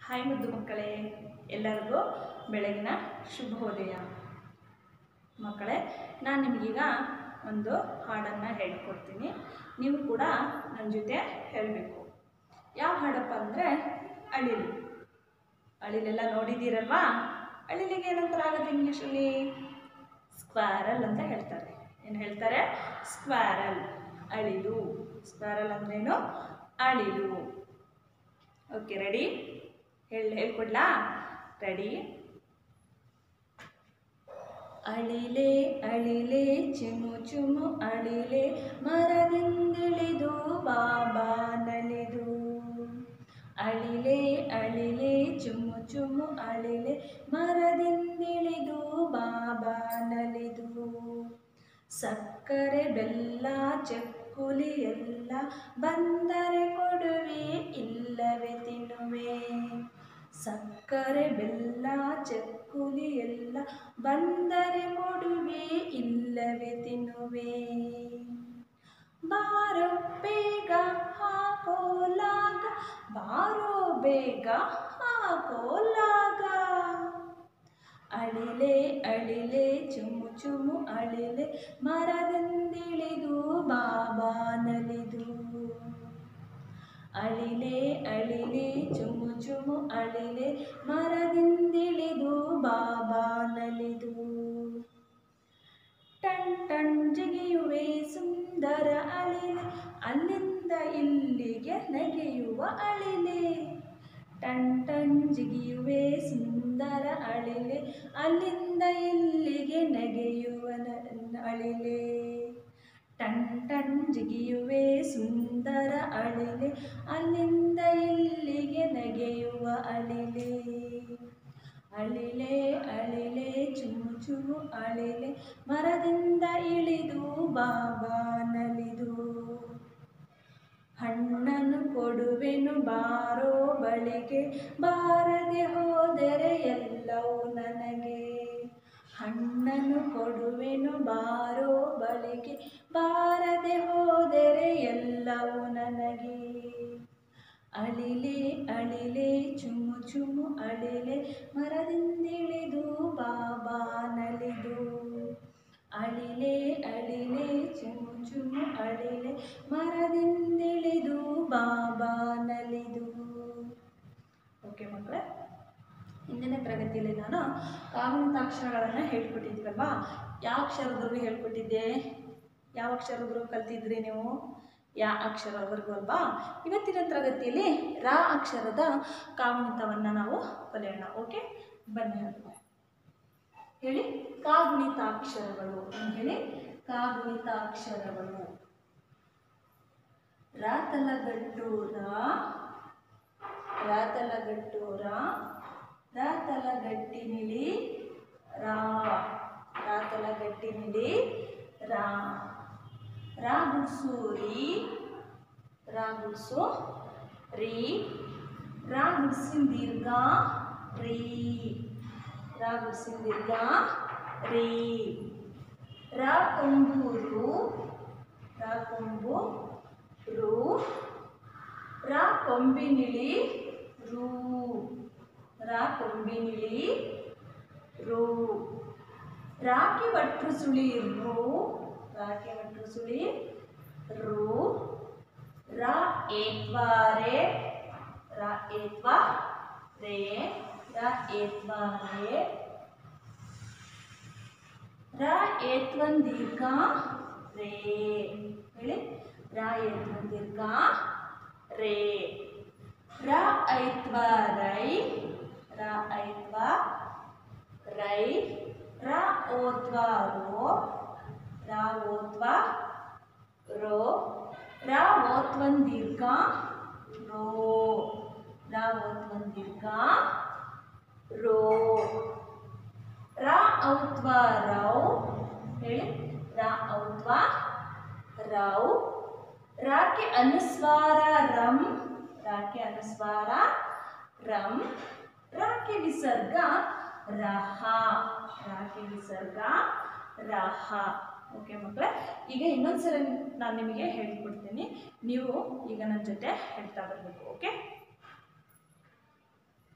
Hi ಮುದ್ದು ಮಕ್ಕಳೇ ಎಲ್ಲರಿಗೂ ಬೆಳಗಿನ ಶುಭೋದಯ ಮಕ್ಕಳೇ ನಾನು ನಿಮಗೀಗ ಒಂದು ಹಾಡನ್ನು ಹೇಳ್ಕೊಡ್ತೀನಿ ನೀವು ಕೂಡ ನನ್ನ ಜೊತೆ ಹೇಳಬೇಕು ಯಾವ ಹಾಡಪ್ಪ ಅಂದರೆ ಅಳಿಲು ಅಳಿಲೆಲ್ಲ ನೋಡಿದ್ದೀರಲ್ವಾ ಅಳಿಲಿಗೆ ಏನಂತ ಆಗೋದು ಇಂಗ್ಲೀಷಲ್ಲಿ ಸ್ಕ್ವಾರಲ್ ಅಂತ ಹೇಳ್ತಾರೆ ಏನು ಹೇಳ್ತಾರೆ ಸ್ಕ್ವಾರಲ್ ಅಳಿಲು ಸ್ಕ್ವಾರಲ್ ಅಂದ್ರೇನು ಅಳಿಲು ಓಕೆ ರೆಡಿ ಹೇಳಿ ಹೇಳ್ಕೊಡ್ಲಾ ರೆಡಿ ಅಳಿಲೆ ಅಳಿಲೆ ಚುಮು ಚುಮು ಅಳಿಲೆ ಮರದಿಂದಿಳಿದು ಬಾಬಾ ನಲಿದು ಅಳಿಲೆ ಅಳಿಲೆ ಚುಮು ಚುಮು ಅಳಿಲೆ ಮರದಿಂದಿಳಿದು ಬಾಬಾ ನಲಿದು ಸಕ್ಕರೆ ಬೆಲ್ಲ ಚಕ್ಕುಲಿ ಎಲ್ಲ ಬಂದರೆ ಕೊಡುವೆ ಇಲ್ಲವೇ ತಿನ್ನುವೆ ಸಕ್ಕರೆ ಬೆಲ್ಲ ಚಕ್ಕುಲಿ ಎಲ್ಲ ಬಂದರೆ ಕೊಡುವೆ ಇಲ್ಲವೇ ತಿನ್ನುವೆ ಬಾರೋ ಬೇಗ ಹಾಕೋಲಾಗ ಬಾರೋ ಬೇಗ ಹಾಕೋಲಾಗ ಅಳಿಲೆ ಅಳಿಲೆ ಚುಮು ಚುಮು ಅಳಿಲೆ ಮರದಿಂದಿಳಿದು ಬಾಬಾ ನಲಿದು ಅಳಿಲೆ ಅಳಿಲೆ ಚುಮು ಚುಮು ಅಳಿಲೆ ಮರದಿಂದಿಳಿದು ಬಾಬಾ ನಲಿದು ಟನ್ ಟನ್ ಜಿಗಿಯುವೆ ಸುಂದರ ಅಳಿಲೆ ಅಲ್ಲಿಂದ ಇಲ್ಲಿಗೆ ನಗೆಯುವ ಅಳಿಲೆ ಟನ್ ಟನ್ ಜಿಗಿಯುವೆ ಸುಂದರ ಅಳಿಲೆ ಅಲ್ಲಿಂದ ಇಲ್ಲಿಗೆ ನಗೆಯುವ ನ- ಅಳಿಲೆ ಟನ್ ಟನ್ ಜಿಗಿಯುವೆ ಸುಂದರ ಅಳಿಲೆ ಅಲ್ಲಿಂದ ಇಲ್ಲಿಗೆ ನಗೆಯುವ ಅಳಿಲೆ ಅಳಿಲೆ ಅಳಿಲೆ ಚುಮು ಚುಮು ಅಳಿಲೆ ಮರದಿಂದ ಇಳಿದು ಬಾಬಾ ನಲಿದು ಹಣ್ಣನ್ನು ಕೊಡುವೆನು ಬಾರೋ ಬಳಿಗೆ ಬಾರದೆ ಹೋದರೆ ಎಲ್ಲವೂ ನನಗೆ ಹಣ್ಣನ್ನು ಕೊಡುವೆನು ಬಾರೋ ಬಳಿಗೆ ಬಾರದೆ ಹೋದರೆ ಎಲ್ಲವೂ ನನಗೆ ಅಳಿಲೆ ಅಳಿಲೆ ಚುಮು ಚುಮು ಅಳಿಲೆ ಮರದಿಂದಿಳಿದು ಬಾಬಾ ನಲಿದು ಅಳಿಲೆ ಅಳಿಲೆ ಚುಮು ಚುಮು ಅಳಿಲೆ ಮರದಿಂದಿಳಿದು ಬಾಬಾ ನಲಿದು ಓಕೆ ಮಕ್ಕಳೇ ಹಿಂದಿನ ತರಗತಿಯಲ್ಲಿ ನಾನು ಕಾಗುಣಿತಾಕ್ಷರಗಳನ್ನು ಹೇಳ್ಕೊಟ್ಟಿದ್ವಲ್ವಾ ಯಾವ ಅಕ್ಷರದವರೆಗೂ ಹೇಳ್ಕೊಟ್ಟಿದ್ದೆ ಯಾವ ಅಕ್ಷರದವರೆಗೂ ಕಲ್ತಿದ್ರಿ ನೀವು ಯಾ ಅಕ್ಷರದವರೆಗೂ ಅಲ್ವಾ ಇವತ್ತಿನ ತರಗತಿಯಲ್ಲಿ ರಾ ಅಕ್ಷರದ ಕಾಗುಣಿತವನ್ನು ನಾವು ಕಲಿಯೋಣ ಓಕೆ ಬನ್ನಿ ಹಾಗಾದ್ರೆ. ಹೇಳಿ ಕಾಗುಣಿತಾಕ್ಷರಗಳು ಏನು ಹೇಳಿ ಕಾಗುಣಿತಾಕ್ಷರಗಳು ರಾತಲಗಟ್ಟು ರಾ ರಾತಲಗಟ್ಟು ರಾ ರಾತಲಗಟ್ಟಿನಿಲಿ ರಾ ರಾತಲಗಟ್ಟಿನಿಲಿ ರಾ ರಾ ಗುಡ್ಸು ರೀ ರಾ ಗುಡ್ಸು ರೀ ರಾ ಗುಡ್ಸಿನ ದೀರ್ಘ ರೀ ರಾ ಗುಡ್ಸಿನ ದೀರ್ಘ ರೀ ರಾ ಕೊಂಬು ರು ರಾ ಕೊಂಬು ರು ರಾ ಕೊಂಬಿನಿಳಿ ರೂ ರಾ ಕೊಂಬಿನಿಳಿ ರೂ ರಾಕಿ ಒಟ್ಟು ಸುಳಿ ರೂ ರಾಕಿ ಒಟ್ಟು ಸುಳಿ ರೂ ರಾ ಏತ್ವಾ ರೇ ರಾ ಏತ್ವಾ ರೇ ರಾ ಏತ್ವಾ ರೇ ರಾ ಏತ್ವನ್ ದೀರ್ಘ ರೇ ಹೇಳಿ ರಾ ಏತ್ವನ್ ದೀರ್ಘ ರೇ ರ ಐತ್ವ ರೈ ರ ಐತ್ವ ರೈ ರ ಓತ್ವ ರೋ ರ ಓತ್ವ ರೋ ರ ಓತ್ವನ್ ದೀರ್ಘ ರೋ ರ ಓತ್ವನ್ ದೀರ್ಘ ರೋ ರ ಔತ್ವ ರೌ ಹೇಳಿ ರ ಔತ್ವ ರೌ ರಾಕೆ ಅನುಸ್ವಾರ ರಂ ರಾಕೆ ಅನುಸ್ವಾರ ರಂ ರಾಕೆ ವಿಸರ್ಗ ರಹ ರಾಕೆ ವಿಸರ್ಗ ರಹ ಓಕೆ ಮಕ್ಕಳೇ ಈಗ ಇನ್ನೊಂದ್ಸಲ ನಾನು ನಿಮಗೆ ಹೇಳಿಕೊಡ್ತೀನಿ ನೀವು ಈಗ ನನ್ನ ಜೊತೆ ಹೇಳ್ತಾ ಬರಬೇಕು ಓಕೆ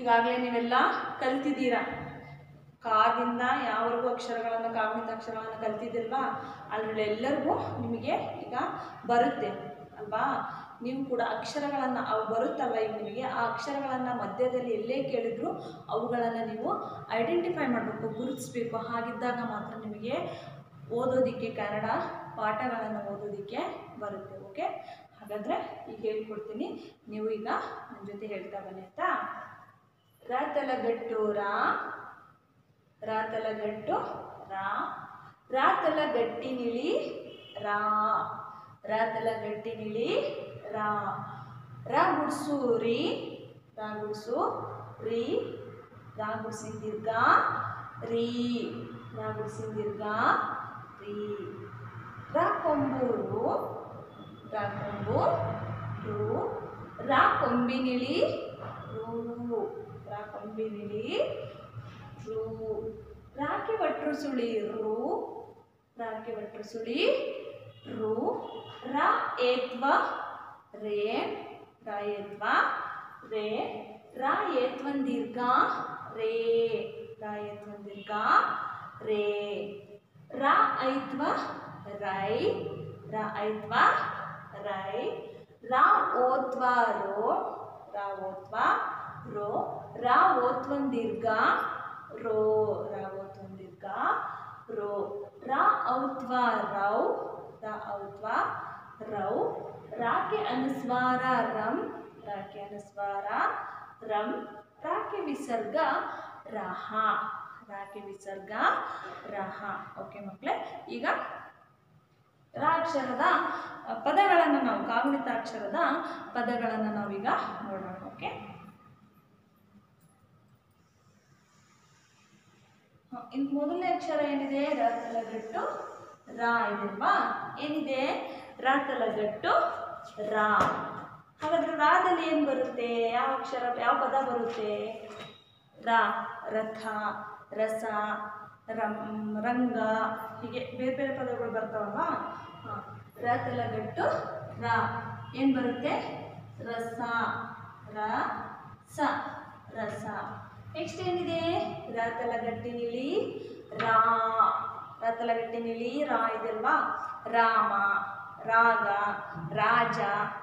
ಈಗಾಗಲೇ ನೀವೆಲ್ಲ ಕಲ್ತಿದ್ದೀರಾ ಕಾದಿಂದ ಯಾವರೆಗೂ ಅಕ್ಷರಗಳನ್ನು ಕಾಗುಣಿತ ಅಕ್ಷರಗಳನ್ನು ಕಲ್ತಿದ್ದಿಲ್ವಾ ಅದರಲ್ಲಿ ಎಲ್ಲರಿಗೂ ನಿಮಗೆ ಈಗ ಬರುತ್ತೆ ಅಲ್ವಾ ನೀವು ಕೂಡ ಅಕ್ಷರಗಳನ್ನು ಅವು ಬರುತ್ತಲ್ವ ಈಗ ನಿಮಗೆ ಆ ಅಕ್ಷರಗಳನ್ನು ಮಧ್ಯದಲ್ಲಿ ಎಲ್ಲೇ ಕೇಳಿದ್ರು ಅವುಗಳನ್ನು ನೀವು ಐಡೆಂಟಿಫೈ ಮಾಡಬೇಕು ಗುರುತಿಸ್ಬೇಕು ಹಾಗಿದ್ದಾಗ ಮಾತ್ರ ನಿಮಗೆ ಓದೋದಕ್ಕೆ ಕನ್ನಡ ಪಾಠಗಳನ್ನು ಓದೋದಕ್ಕೆ ಬರುತ್ತೆ ಓಕೆ ಹಾಗಾದರೆ ಈಗ ಹೇಳ್ಕೊಡ್ತೀನಿ ನೀವು ಈಗ ನನ್ನ ಜೊತೆ ಹೇಳ್ತಾ ಬನ್ನಿ ಆಯ್ತಾ ರಾತಲಗಟ್ಟು ರಾ ರಾತಲಗಟ್ಟು ರಾ ರಾತಲಗಟ್ಟಿನಿಳಿ ರಾ ರಾತಲಗಟ್ಟಿನಿಳಿ ರಾ ರಾ ಗುಡ್ಸು ರೀ ರಾ ಗುಡ್ಸು ರೀ ರಾ ಗುಡ್ಸಿನ ದೀರ್ಘ ರೀ ರಾ ಗುಡ್ಸಿನ ದೀರ್ಘ ರೀ ರಾ ಕೊಂಬೂರು ರಾ ಕೊಂಬು ರು ರಾ ಕೊಂಬಿನಿಳಿ ರು ರಾ ಕೊಂಬಿನಿಳಿ ರು ರಾಕಿ ಭಟ್ರು ಸುಳಿ ರು ರಾಕಿ ಭಟ್ರು ಸುಳಿ ರು ರಾ ಏತ್ವ ರೇ ರಾ ಏತ್ವ ರೇ ರಾ ಏತ್ವನ್ ದೀರ್ಘ ರೇ ರಾ ಏತ್ವನ್ ದೀರ್ಘ ರೇ ರಾ ಐತ್ವ ರೈ ರಾ ಐತ್ವ ರೈ ರಾ ಓತ್ವ ರೋ ರಾ ಓತ್ವ ರೋ ರಾ ಓತ್ವನ್ ದೀರ್ಘ ರೋ ರಾ ಓತ್ವನ್ ದೀರ್ಘ ರೋ ರಾ ಔತ್ವ ರೌ ರಾ ಔತ್ವ ರೌ ರಾಕೆ ಅನುಸ್ವಾರ ರಂ ರಾಕೆ ಅನುಸ್ವಾರ ರಂ ರಾಕೆ ವಿಸರ್ಗ ರಹ ರಾಕೆ ವಿಸರ್ಗ ರಹ ಓಕೆ ಮಕ್ಕಳೇ ಈಗ ರ ಅಕ್ಷರದ ಅ, ಪದಗಳನ್ನು ನಾವು ಕಾಗುಣಿತ ಅಕ್ಷರದ ಪದಗಳನ್ನು ನಾವೀಗ ನೋಡೋಣ ಓಕೆ ಹ, ಇನ್ನು ಮೊದಲನೇ ಅಕ್ಷರ ಏನಿದೆ ರ ತಲಗಟ್ಟು ರಾ ಇದೆಲ್ವಾ ಏನಿದೆ ರ ತಲಗಟ್ಟು ರಾ ಹಾಗಾದ್ರೆ ರಾದಲ್ಲಿ ಏನು ಬರುತ್ತೆ ಯಾವ ಅಕ್ಷರ ಯಾವ ಪದ ಬರುತ್ತೆ ರ ರಥ ರಸ ರಂ ರಂಗ ಹೀಗೆ ಬೇರೆ ಬೇರೆ ಪದಗಳು ಬರ್ತಾವಲ್ವಾ ಹಾಂ ರ ತಲಗಟ್ಟು ರ ಏನು ಬರುತ್ತೆ ರಸ ರ ಸ ರಸ ನೆಕ್ಸ್ಟ್ ಏನಿದೆ ರ ತಲಗಟ್ಟಿನಿಲಿ ರಾ ರ ತಲಗಟ್ಟಿನಿಲಿ ರಾ ಇದೆಲ್ವಾ ರಾಮ ರಾಗ ರಾಜ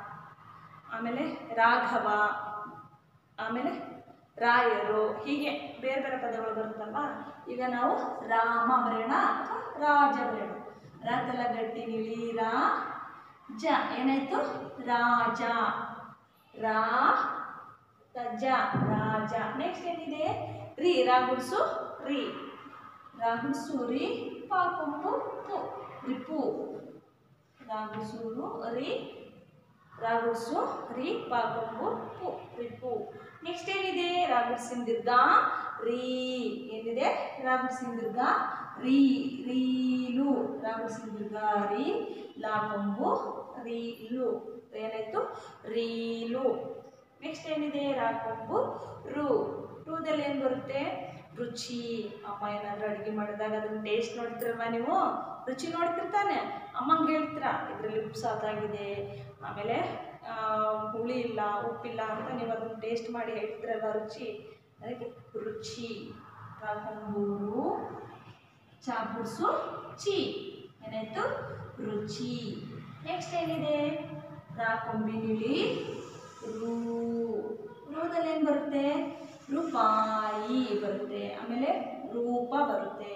ಆಮೇಲೆ ರಾಘವ ಆಮೇಲೆ ರಾಯರು ಹೀಗೆ ಬೇರೆ ಬೇರೆ ಪದಗಳು ಬರುತ್ತಲ್ವಾ ಈಗ ನಾವು ರಾಮ ಬರೆಯೋಣ ಅಥವಾ ರಾಜ ಬರೆಯೋಣ ರಾತಲ ಗಟ್ಟಿ ನಿಳಿ ರಾ ಜ ಏನಾಯ್ತು ರಾಜ ರಾ ಜ ರಾಜ ನೆಕ್ಸ್ಟ್ ಏನಿದೆ ರೀ ರಾಗುಡ್ಸು ರೀ ರಾಗುಡ್ಸು ರೀ ಪಾಕೊಂಬು ಪು ರಿಪು ರಾಗುಸೂರು ರಿ ರಾಗುಡ್ಸು ರಿ ಪಾಕೊಂಬು ಪು ರಿಪು ನೆಕ್ಸ್ಟ್ ಏನಿದೆ ರಾಗುಡ್ಸಿನ ದೀರ್ಘ ರೀ ಏನಿದೆ ರಾಗುಡ್ಸಿನ ದೀರ್ಘ ರೀ ರೀಲು ರಾಗುಡ್ಸಿನ ದೀರ್ಘ ರೀ ಲಾಕೊಂಬು ರೀಲು ಏನಾಯ್ತು ರೀಲು ನೆಕ್ಸ್ಟ್ ಏನಿದೆ ರಾಕೊಂಬು ರು ರೂದಲ್ಲಿ ಏನು ಬರುತ್ತೆ ರುಚಿ ಅಮ್ಮ ಏನಾದರೂ ಅಡುಗೆ ಮಾಡಿದಾಗ ಅದನ್ನ ಟೇಸ್ಟ್ ನೋಡ್ತಿರಲ್ವಾ ನೀವು ರುಚಿ ನೋಡ್ತಿರ್ತಾನೆ ಅಮ್ಮಂಗೆ ಹೇಳ್ತೀರಾ ಇದರಲ್ಲಿ ಉಪ್ಪು ಸಾಕಾಗಿದೆ ಆಮೇಲೆ ಆ, ಹುಳಿ ಇಲ್ಲ ಉಪ್ಪಿಲ್ಲ ಅಂತ ನೀವು ಅದನ್ನ ಟೇಸ್ಟ್ ಮಾಡಿ ಹೇಳ್ತಿರಲ್ವಾ ರುಚಿ ಅದಕ್ಕೆ ರುಚಿ ರಾಕೊಂಬೂರು ಚಾಪುಡ್ಸು ಚಿ ಏನಾಯ್ತು ರುಚಿ ನೆಕ್ಸ್ಟ್ ಏನಿದೆ ರಾಕೊಂಬಿನಿಳಿ ರೂ ರೂದಲ್ಲಿ ಏನು ಬರುತ್ತೆ ರೂಪಾಯಿ ಬರುತ್ತೆ ಆಮೇಲೆ ರೂಪ ಬರುತ್ತೆ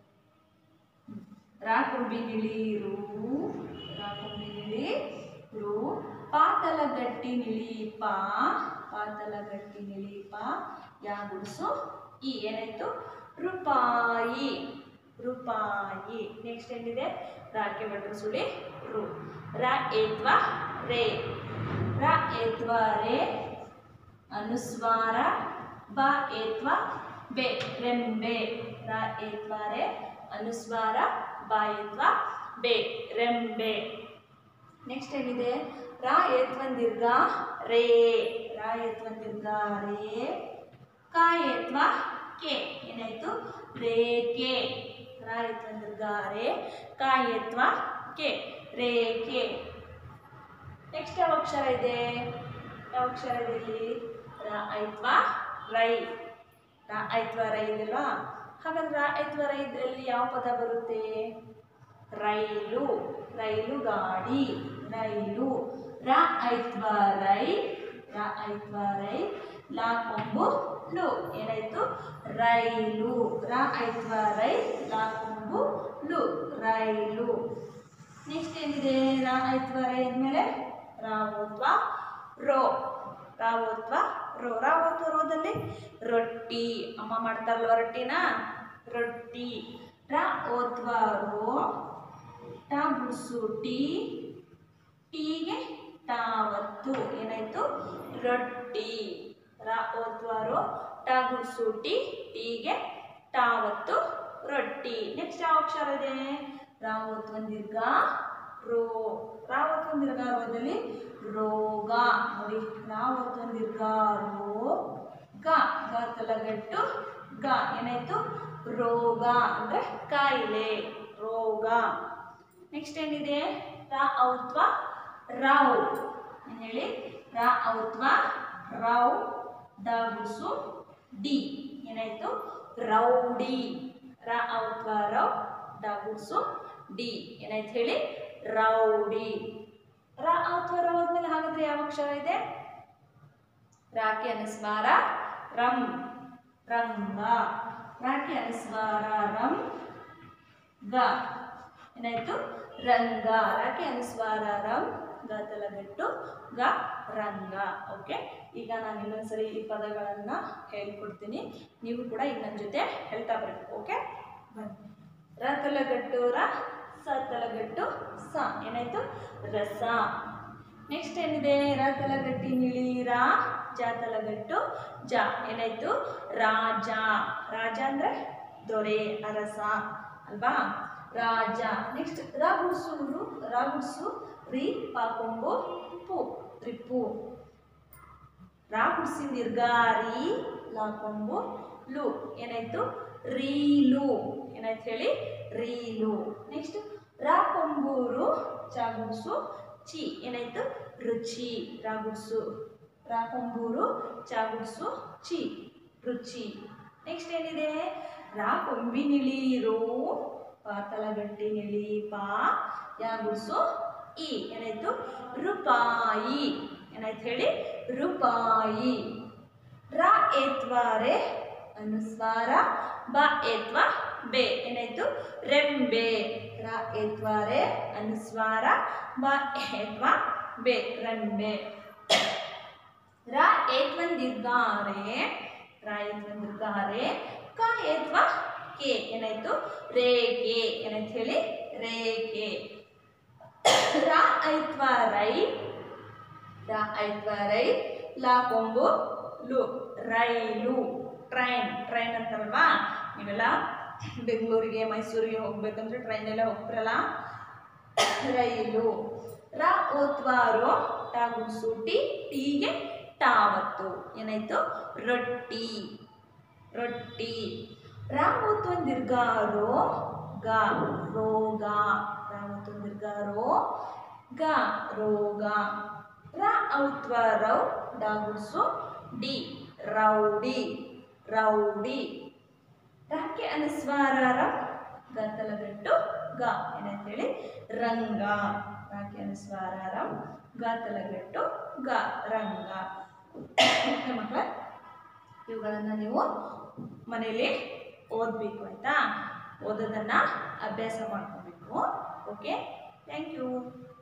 ರಾಕೊಂಬಿನಿಳಿ ರೂ ರಾಕೊಂಬಿನಿಳಿ ರೂ ಪಾತಲ ಗಟ್ಟಿ ನಿಳಿ ಪಾ ಪಾತಲ ಗಟ್ಟಿ ನಿಳಿ ಪಾ ಯಾ ಗುಡ್ಸು ಈ ಏನಾಯ್ತು ರೂಪಾಯಿ ರೂಪಾಯಿ ನೆಕ್ಸ್ಟ್ ಏನಿದೆ ರಾಕೆ ಭಟ್ರು ಸುಳಿ ರು ರ ಏತ್ವ ರೇ ರ ಏತ್ವ ರೇ ಅನುಸ್ವಾರ ಬ ಏತ್ವ ಬೆ ರೆಂಬೆ ರ ಏತ್ವ ರೇ ಅನುಸ್ವಾರ ಬ ಏತ್ವ ಬೆ ರೆಂಬೆ ನೆಕ್ಸ್ಟ್ ಏನಿದೆ ರಾ ಏತ್ವನ್ ದೀರ್ಘ ರೇ ರಾ ಏತ್ವನ್ ದೀರ್ಘ ರೇ ಕಾ ಏತ್ವ ಕೆ ಏನಾಯ್ತು ರೇಖೆ ರಾ ಏತ್ವನ್ ದೀರ್ಘ ರೇ ಕಾ ಏತ್ವ ಕೆ ರೇಖೆ ನೆಕ್ಸ್ಟ್ ಯಾವ ಅಕ್ಷರ ಇದೆ ಯಾವ ಅಕ್ಷರ ಇದೆ ಇಲ್ಲಿ ರ ಐತ್ವ ರೈ ರಾ ಐತ್ವ ರೈ ಇದಲ್ವಾ ಹಾಗಾದ್ರೆ ರಾ ಐತ್ವ ರೈ ಇದರಲ್ಲಿ ಯಾವ ಪದ ಬರುತ್ತೆ ರೈಲು ರೈಲು ಗಾಡಿ ರೈಲು ರ ಐತ್ವ ರೈ ರ ಐತ್ವ ರೈ ಲಾ ಕೊಂಬು ಲು ಏನಾಯ್ತು ರೈಲು ರ ಐತ್ವ ರೈ ಲಾ ಕೊಂಬು ಲು ರೈಲು ನೆಕ್ಸ್ಟ್ ಏನಿದೆ ರ ಐತ್ವ ರೈ ಅಂದಮೇಲೆ ರಾವೋತ್ವ ರೋ ರಾವೋತ್ವ ರೋ ರಾವೋತ್ವ ರೋದಲ್ಲಿ ರೊಟ್ಟಿ ಅಮ್ಮ ಮಾಡ್ತಾರಲ್ವ ರೊಟ್ಟಿನ ರೊಟ್ಟಿ ರ ಓತ್ವ ರೋ ಟ ಗುಡ್ಸು ಟಿ ಟೀಗೆ ಟಾವತ್ತು ಏನಾಯ್ತು ರೊಟ್ಟಿ ರ ಓತ್ವ ರೋ ಟ ಗುಡ್ಸು ಟಿ ಟೀಗೆ ಟಾವತ್ತು ರೊಟ್ಟಿ ನೆಕ್ಸ್ಟ್ ಯಾವ ಅಕ್ಷರ ಇದೆ ರಾವತ್ ದೀರ್ಘ ರೋ ರಾವತ್ ದೀರ್ಘ ರೋದಲ್ಲಿ ರೋಗ ನೋಡಿ ರಾವತ್ ದೀರ್ಘ ರೋ ಗ ಗ ತಲಗಟ್ಟು ಗ ಏನಾಯ್ತು ರೋಗ ಅಂದ್ರೆ ಕಾಯಿಲೆ ರೋಗ ನೆಕ್ಸ್ಟ್ ಏನಿದೆ ರ ಔತ್ವ ರಾವ್ ಏನ್ ಹೇಳಿ ರ ಔತ್ವ ರಾವ್ ಡ ಗುಡ್ಸು ಡಿ ಏನಾಯ್ತು ರೌಡಿ ರ ಔತ್ವ ರವ್ ಡ ಗುಡ್ಸು ಡಿ ಏನಾಯ್ತು ಹೇಳಿ ರೌಡಿ ರ ಔತ್ವ ರವ್ ಆದ್ಮೇಲೆ ಹಾಗಾದ್ರೆ ಯಾವ ಅಕ್ಷರ ಇದೆ ರಾಖಿ ಅನುಸ್ವಾರ ರಂ ರಂಗ ರಾಖಿ ಅನುಸ್ವಾರ ರಂ ಗ ಏನಾಯ್ತು ರಂಗ ರಾಖಿ ಅನುಸ್ವಾರ ರಂ ಗ ತಲಗಟ್ಟು ಗ ರಂಗ ಓಕೆ ಈಗ ನಾನು ಇನ್ನೊಂದ್ಸರಿ ಈ ಪದಗಳನ್ನು ಹೇಳ್ಕೊಡ್ತೀನಿ ನೀವು ಕೂಡ ಈಗ ನನ್ನ ಜೊತೆ ಹೇಳ್ತಾ ಬರಬೇಕು ಓಕೆ ಬನ್ನಿ ರ ತಲಗಟ್ಟು ರ ಸ ತಲಗಟ್ಟು ಸ ಏನಾಯ್ತು ರಸ ನೆಕ್ಸ್ಟ್ ಏನಿದೆ ರ ತಲಗಟ್ಟಿ ನಿಳೀರ ಜ ತಲಗಟ್ಟು ಜ ಏನಾಯ್ತು ರಾಜ ರಾಜ ಅಂದ್ರೆ ದೊರೆ ಅರಸ ಅಲ್ವಾ ರಾಜ ನೆಕ್ಸ್ಟ್ ರ ಗುಡ್ಸೂರು ರ ಗುಡ್ಸು ರಿ ಪಾಕೊಂಬು ಪು ರಿಪು ರಾ ಗುಡ್ಸಿನ ದೀರ್ಘಾರಿ ಲಾಕೊಂಬು ಲು ಏನಾಯ್ತು ರೀಲು ಏನಾಯ್ತು ಹೇಳಿ ರೀಲು ನೆಕ್ಸ್ಟ್ ರಾ ಕೊಂಬೂರು ಚಾ ಗುಡ್ಸು ಚಿ ಏನಾಯ್ತು ರುಚಿ ರಾ ಗುಡ್ಸು ರಾ ಕೊಂಬೂರು ಚಾ ಗುಡ್ಸು ಚಿ ರುಚಿ ನೆಕ್ಸ್ಟ್ ಏನಿದೆ ರಾ ಕೊಂಬಿ ನಿಳೀರು ಪಾ ತಲಗಟ್ಟಿ ನಿಳಿ ಪಾ ಯಾ ಗುಡ್ಸು ಇ ಏನಾಯ್ತು ರೂಪಾಯಿ ಏನಾಯ್ತು ಹೇಳಿ ರೂಪಾಯಿ ರ ಏತ್ವಾರೆ ಅನುಸ್ವಾರ ಬ ಏತ್ವ ಬೆ ಏನಾಯ್ತು ರೆಂಬೆ ರ ಏತ್ವಾರೆ ಅನುಸ್ವಾರ ಬ ಏತ್ವ ಬೆ ರೆಂಬೆ ರ ಏತ್ವನ್ ದೀರ್ಘಾರೆ ರ ಏತ್ವನ್ ದೀರ್ಘಾರೆ ಕ ಏತ್ವ ಕೆ ಏನಾಯ್ತು ರೇಖೆ ಏನಾಯ್ತು ಹೇಳಿ ರೇಖೆ ರ ಐತ್ವ ರೈ ರ ಐತ್ವ ರೈ ಲಾ ಕೊಂಬು ಲು ರೈಲು ಟ್ರೈನ್ ಟ್ರೈನ್ ಅಂತಾರಲ್ವಾ ನೀವೆಲ್ಲ ಬೆಂಗಳೂರಿಗೆ ಮೈಸೂರಿಗೆ ಹೋಗ್ಬೇಕಂದ್ರೆ ಟ್ರೈನೆಲ್ಲ ಹೋಗ್ತಿರಲ್ಲ ರೈಲು ರ ಓತ್ವಾರೋ ಟ ಗುಡ್ಸು ಟಿ ಟೀಗೆ ಟಾವತ್ತು ಏನಾಯ್ತು ರೊಟ್ಟಿ ರೊಟ್ಟಿ ರಾಮೋತ್ ಒಂದು ದೀರ್ಘಾರೋ ಗ ರೋಗ ರಾಮೋತ್ ಒಂದು ದೀರ್ಘಾರೋ ಗ ರೋಗ ರ ಔತ್ವ ರೌ ಡ ಗುಡ್ಸು ಡಿ ರೌಡಿ ರೌಡಿ ರಾಕೆ ಅನುಸ್ವಾರ ರ ಗ ತಲಗಟ್ಟು ಗ ಏನಂತೇಳಿ ರಂಗ ರಾಕೆ ಅನುಸ್ವಾರ ರ ಗ ತಲಗಟ್ಟು ಗ ರಂಗ ಓಕೆ ಮಕ್ಕಳ ಇವುಗಳನ್ನು ನೀವು ಮನೆಯಲ್ಲಿ ಓದಬೇಕು ಆಯಿತಾ ಓದೋದನ್ನು ಅಭ್ಯಾಸ ಮಾಡ್ಕೋಬೇಕು ಓಕೆ ಥ್ಯಾಂಕ್ ಯು